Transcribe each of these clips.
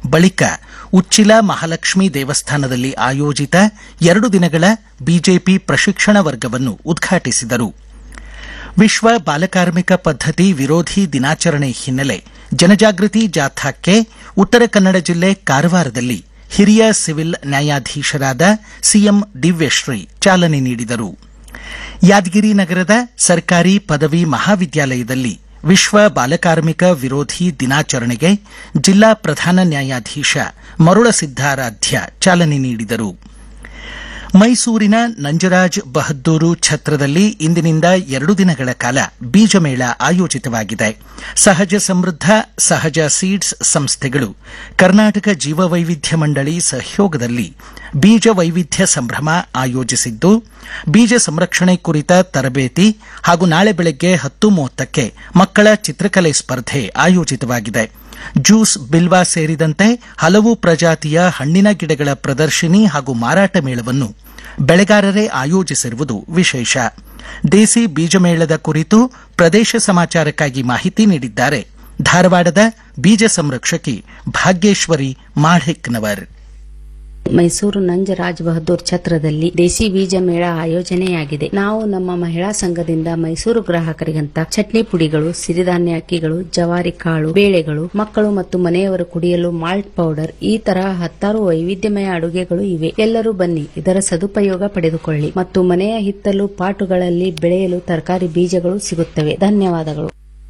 ಬಳಿಕ ಉಚ್ಚಿಲ ಮಹಾಲಕ್ಷ್ಮಿ ದೇವಸ್ಥಾನದಲ್ಲಿ ಆಯೋಜಿತ ಎರಡು ದಿನಗಳ ಬಿಜೆಪಿ ಪ್ರಶಿಕ್ಷಣ ವರ್ಗವನ್ನು ಉದ್ಘಾಟಿಸಿದರು ವಿಶ್ವ ಬಾಲಕಾರ್ಮಿಕ ಪದ್ಧತಿ ವಿರೋಧಿ ದಿನಾಚರಣೆ ಹಿನ್ನೆಲೆ ಜನಜಾಗೃತಿ ಜಾಥಾಕ್ಕೆ ಉತ್ತರ ಕನ್ನಡ ಜಿಲ್ಲೆ ಕಾರವಾರದಲ್ಲಿ ಹಿರಿಯ ಸಿವಿಲ್ ನ್ಯಾಯಾಧೀಶರಾದ ಸಿಎಂ ದಿವ್ಯಶ್ರೀ ಚಾಲನೆ ನೀಡಿದರು ಯಾದಗಿರಿ ನಗರದ ಸರ್ಕಾರಿ ಪದವಿ ಮಹಾವಿದ್ಯಾಲಯದಲ್ಲಿ ವಿಶ್ವ ಬಾಲಕಾರ್ಮಿಕ ವಿರೋಧಿ ದಿನಾಚರಣೆಗೆ ಜಿಲ್ಲಾ ಪ್ರಧಾನ ನ್ಯಾಯಾಧೀಶ ಮರುಳ ಸಿದ್ದಾರಾಧ್ಯ ಚಾಲನೆ ನೀಡಿದರು ಮೈಸೂರಿನ ನಂಜರಾಜ್ ಬಹದ್ದೂರು ಛತ್ರದಲ್ಲಿ ಇಂದಿನಿಂದ ಎರಡು ದಿನಗಳ ಕಾಲ ಬೀಜಮೇಳ ಆಯೋಜಿತವಾಗಿದೆ ಸಹಜ ಸಮೃದ್ಧ ಸಹಜ ಸೀಡ್ಸ್ ಸಂಸ್ಥೆಗಳು ಕರ್ನಾಟಕ ಜೀವವೈವಿಧ್ಯ ಮಂಡಳಿ ಸಹಯೋಗದಲ್ಲಿ ಬೀಜ ವೈವಿಧ್ಯ ಸಂಭ್ರಮ ಆಯೋಜಿಸಿದ್ದು ಬೀಜ ಸಂರಕ್ಷಣೆ ಕುರಿತ ತರಬೇತಿ ಹಾಗೂ ನಾಳೆ ಬೆಳಗ್ಗೆ ಹತ್ತು ಮೂವತ್ತಕ್ಕೆ ಮಕ್ಕಳ ಚಿತ್ರಕಲೆ ಸ್ಪರ್ಧೆ ಆಯೋಜಿತವಾಗಿದೆ ಜ್ಯೂಸ್ ಬಿಲ್ವಾ ಸೇರಿದಂತೆ ಹಲವು ಪ್ರಜಾತಿಯ ಹಣ್ಣಿನ ಗಿಡಗಳ ಪ್ರದರ್ಶಿನಿ ಹಾಗೂ ಮಾರಾಟ ಮೇಳವನ್ನು ಬೆಳೆಗಾರರೇ ಆಯೋಜಿಸಿರುವುದು ವಿಶೇಷ ದೇಸಿ ಬೀಜಮೇಳದ ಕುರಿತು ಪ್ರದೇಶ ಸಮಾಚಾರಕ್ಕಾಗಿ ಮಾಹಿತಿ ನೀಡಿದ್ದಾರೆ ಧಾರವಾಡದ ಬೀಜ ಸಂರಕ್ಷಕಿ ಭಾಗ್ಯೇಶ್ವರಿ ಮಾಢೆಕ್ನವರ್ ಮೈಸೂರು ನಂಜರಾಜ್ ಬಹದ್ದೂರ್ ಛತ್ರದಲ್ಲಿ ದೇಸಿ ಬೀಜ ಮೇಳ ಆಯೋಜನೆಯಾಗಿದೆ ನಾವು ನಮ್ಮ ಮಹಿಳಾ ಸಂಘದಿಂದ ಮೈಸೂರು ಗ್ರಾಹಕರಿಗಂತ ಚಟ್ನಿ ಪುಡಿಗಳು ಸಿರಿಧಾನ್ಯ ಅಕ್ಕಿಗಳು ಜವಾರಿ ಕಾಳು ಬೇಳೆಗಳು ಮಕ್ಕಳು ಮತ್ತು ಮನೆಯವರು ಕುಡಿಯಲು ಮಾಲ್ಟ್ ಪೌಡರ್ ಈ ತರಹ ಹತ್ತಾರು ವೈವಿಧ್ಯಮಯ ಅಡುಗೆಗಳು ಇವೆ ಎಲ್ಲರೂ ಬನ್ನಿ ಇದರ ಸದುಪಯೋಗ ಪಡೆದುಕೊಳ್ಳಿ ಮತ್ತು ಮನೆಯ ಹಿತ್ತಲು ಪಾಟುಗಳಲ್ಲಿ ಬೆಳೆಯಲು ತರಕಾರಿ ಬೀಜಗಳು ಸಿಗುತ್ತವೆ ಧನ್ಯವಾದಗಳು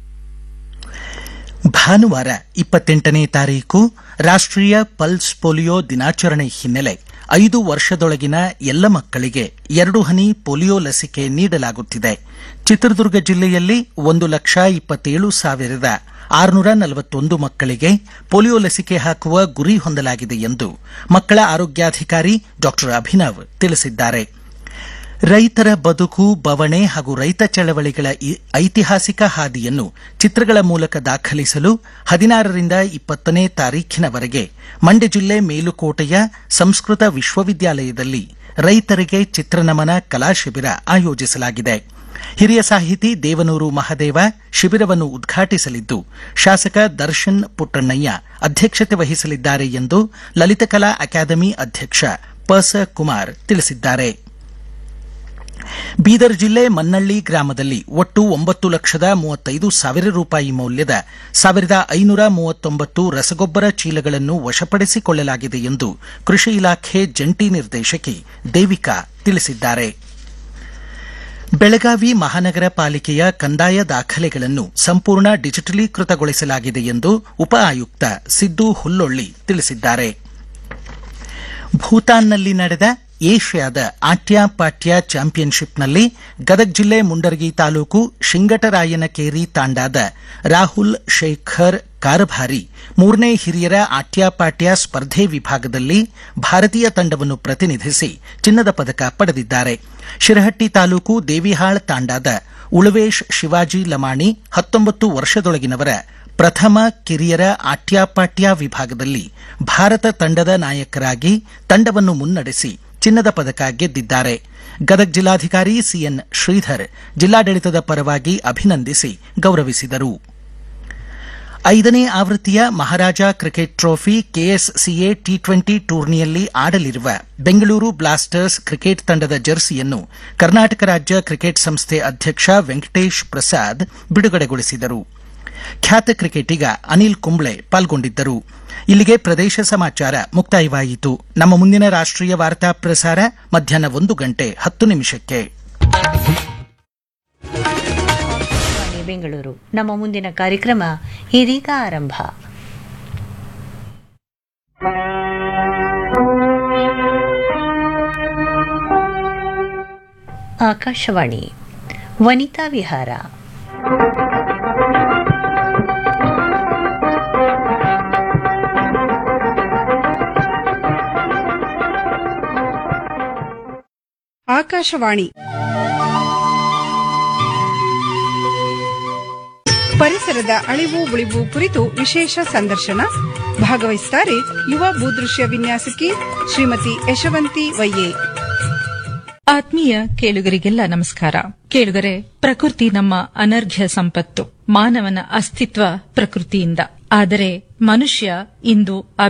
ಭಾನುವಾರ ಇಪ್ಪತ್ತೆಂಟನೇ ತಾರೀಕು ರಾಷ್ಟ್ರೀಯ ಪಲ್ಸ್ ಪೋಲಿಯೋ ದಿನಾಚರಣೆ ಹಿನ್ನೆಲೆ ಐದು ವರ್ಷದೊಳಗಿನ ಎಲ್ಲ ಮಕ್ಕಳಿಗೆ ಎರಡು ಹನಿ ಪೋಲಿಯೋ ಲಸಿಕೆ ನೀಡಲಾಗುತ್ತಿದೆ ಚಿತ್ರದುರ್ಗ ಜಿಲ್ಲೆಯಲ್ಲಿ ಒಂದು ಲಕ್ಷ ಇಪ್ಪತ್ತೇಳು ಸಾವಿರದ ಆರುನೂರ ನಲವತ್ತೊಂದು ಮಕ್ಕಳಿಗೆ ಪೋಲಿಯೋ ಲಸಿಕೆ ಹಾಕುವ ಗುರಿ ಹೊಂದಲಾಗಿದೆ ಎಂದು ಮಕ್ಕಳ ಆರೋಗ್ಯಾಧಿಕಾರಿ ಡಾ ಅಭಿನವ್ ತಿಳಿಸಿದ್ದಾರೆ ರೈತರ ಬದುಕು ಬವಣೆ ಹಾಗೂ ರೈತ ಚಳವಳಿಗಳ ಈ ಐತಿಹಾಸಿಕ ಹಾದಿಯನ್ನು ಚಿತ್ರಗಳ ಮೂಲಕ ದಾಖಲಿಸಲು ಹದಿನಾರರಿಂದ ಇಪ್ಪತ್ತನೇ ತಾರೀಖಿನವರೆಗೆ ಮಂಡ್ಯ ಜಿಲ್ಲೆ ಮೇಲುಕೋಟೆಯ ಸಂಸ್ಕೃತ ವಿಶ್ವವಿದ್ಯಾಲಯದಲ್ಲಿ ರೈತರಿಗೆ ಚಿತ್ರನಮನ ಕಲಾ ಶಿಬಿರ ಆಯೋಜಿಸಲಾಗಿದೆ ಹಿರಿಯ ಸಾಹಿತಿ ದೇವನೂರು ಮಹದೇವ ಶಿಬಿರವನ್ನು ಉದ್ಘಾಟಿಸಲಿದ್ದು ಶಾಸಕ ದರ್ಶನ್ ಪುಟ್ಟಣ್ಣಯ್ಯ ಅಧ್ಯಕ್ಷತೆ ವಹಿಸಲಿದ್ದಾರೆ ಎಂದು ಲಲಿತಕಲಾ ಅಕಾಡೆಮಿ ಅಧ್ಯಕ್ಷ ಪಸ ಕುಮಾರ್ ತಿಳಿಸಿದ್ದಾರೆ ಬೀದರ್ ಜಿಲ್ಲೆ ಮನ್ನಳ್ಳಿ ಗ್ರಾಮದಲ್ಲಿ ಒಟ್ಟು ಒಂಬತ್ತು ಲಕ್ಷದ ಮೂವತ್ತೈದು ಸಾವಿರ ರೂಪಾಯಿ ಮೌಲ್ಯದ ಸಾವಿರದ ಐನೂರ ಮೂವತ್ತೊಂಬತ್ತು ರಸಗೊಬ್ಬರ ಚೀಲಗಳನ್ನು ವಶಪಡಿಸಿಕೊಳ್ಳಲಾಗಿದೆ ಎಂದು ಕೃಷಿ ಇಲಾಖೆ ಜಂಟಿ ನಿರ್ದೇಶಕಿ ದೇವಿಕಾ ತಿಳಿಸಿದ್ದಾರೆ ಬೆಳಗಾವಿ ಮಹಾನಗರ ಪಾಲಿಕೆಯ ಕಂದಾಯ ದಾಖಲೆಗಳನ್ನು ಸಂಪೂರ್ಣ ಡಿಜಿಟಲೀಕೃತಗೊಳಿಸಲಾಗಿದೆ ಎಂದು ಉಪ ಆಯುಕ್ತ ಸಿದ್ದು ಹುಲ್ಲೊಳ್ಳಿ ತಿಳಿಸಿದ್ದಾರೆ ಭೂತಾನ್ನಲ್ಲಿ ನಡೆದ ಏಷ್ಯಾದ ಆಟ್ಯಪಾಟ್ಯ ಚಾಂಪಿಯನ್ಶಿಪ್ನಲ್ಲಿ ಗದಗ ಜಿಲ್ಲೆ ಮುಂಡರಗಿ ತಾಲೂಕು ಶಿಂಗಟರಾಯನಕೇರಿ ತಾಂಡಾದ ರಾಹುಲ್ ಶೇಖರ್ ಕಾರಭಾರಿ ಮೂರನೇ ಹಿರಿಯರ ಆಟ್ಯಪಾಟ್ಯ ಸ್ಪರ್ಧೆ ವಿಭಾಗದಲ್ಲಿ ಭಾರತೀಯ ತಂಡವನ್ನು ಪ್ರತಿನಿಧಿಸಿ ಚಿನ್ನದ ಪದಕ ಪಡೆದಿದ್ದಾರೆ ಶಿರಹಟ್ಟಿ ತಾಲೂಕು ದೇವಿಹಾಳ್ ತಾಂಡಾದ ಉಳವೇಶ್ ಶಿವಾಜಿ ಲಮಾಣಿ ಹತ್ತೊಂಬತ್ತು ವರ್ಷದೊಳಗಿನವರ ಪ್ರಥಮ ಕಿರಿಯರ ಆಟ್ಯಪಾಟ್ಯ ವಿಭಾಗದಲ್ಲಿ ಭಾರತ ತಂಡದ ನಾಯಕರಾಗಿ ತಂಡವನ್ನು ಮುನ್ನಡೆಸಿ ಚಿನ್ನದ ಪದಕ ಗೆದ್ದಿದ್ದಾರೆ ಗದಗ ಜಿಲ್ಲಾಧಿಕಾರಿ ಸಿಎನ್ ಶ್ರೀಧರ್ ಜಿಲ್ಲಾಡಳಿತದ ಪರವಾಗಿ ಅಭಿನಂದಿಸಿ ಗೌರವಿಸಿದರು ಐದನೇ ಆವೃತ್ತಿಯ Maharaja cricket trophy KSCA T twenty ಟೂರ್ನಿಯಲ್ಲಿ ಆಡಲಿರುವ ಬೆಂಗಳೂರು ಬ್ಲಾಸ್ಟರ್ಸ್ ಕ್ರಿಕೆಟ್ ತಂಡದ ಜರ್ಸಿಯನ್ನು ಕರ್ನಾಟಕ ರಾಜ್ಯ ಕ್ರಿಕೆಟ್ ಸಂಸ್ಥೆ ಅಧ್ಯಕ್ಷ ವೆಂಕಟೇಶ್ ಪ್ರಸಾದ್ ಬಿಡುಗಡೆಗೊಳಿಸಿದರು ಖ್ಯಾತ ಕ್ರಿಕೆಟಿಗ ಅನಿಲ್ ಕುಂಬ್ಳೆ ಪಾಲ್ಗೊಂಡಿದ್ದರು ಇಲ್ಲಿಗೆ ಪ್ರದೇಶ ಸಮಾಚಾರ ಮುಕ್ತಾಯವಾಯಿತು ನಮ್ಮ ಮುಂದಿನ ರಾಷ್ಟ್ರೀಯ ವಾರ್ತಾ ಪ್ರಸಾರ ಮಧ್ಯಾಹ್ನ ಒಂದು ಗಂಟೆ ಹತ್ತು ನಿಮಿಷಕ್ಕೆ ಆಕಾಶವಾಣಿ ಬೆಂಗಳೂರು ನಮ್ಮ ಮುಂದಿನ ಕಾರ್ಯಕ್ರಮ ಇದೀಗ ಆರಂಭ ಆಕಾಶವಾಣಿ ವನಿತಾ ವಿಹಾರ ಆಕಾಶವಾಣಿ ಪರಿಸರದ ಅಳಿವು ಉಳಿವು ಕುರಿತು ವಿಶೇಷ ಸಂದರ್ಶನ ಭಾಗವಹಿಸುತ್ತಾರೆ ಯುವ ಭೂದೃಶ್ಯ ವಿನ್ಯಾಸಕಿ ಶ್ರೀಮತಿ ಯಶವಂತಿ ವೈಯೆ ಆತ್ಮೀಯ ಕೇಳುಗರಿಗೆಲ್ಲ ನಮಸ್ಕಾರ ಕೇಳುಗರೆ ಪ್ರಕೃತಿ ನಮ್ಮ ಅನರ್ಘ್ಯ ಸಂಪತ್ತು ಮಾನವನ ಅಸ್ತಿತ್ವ ಪ್ರಕೃತಿಯಿಂದ ಆದರೆ ಮನುಷ್ಯ ಇಂದು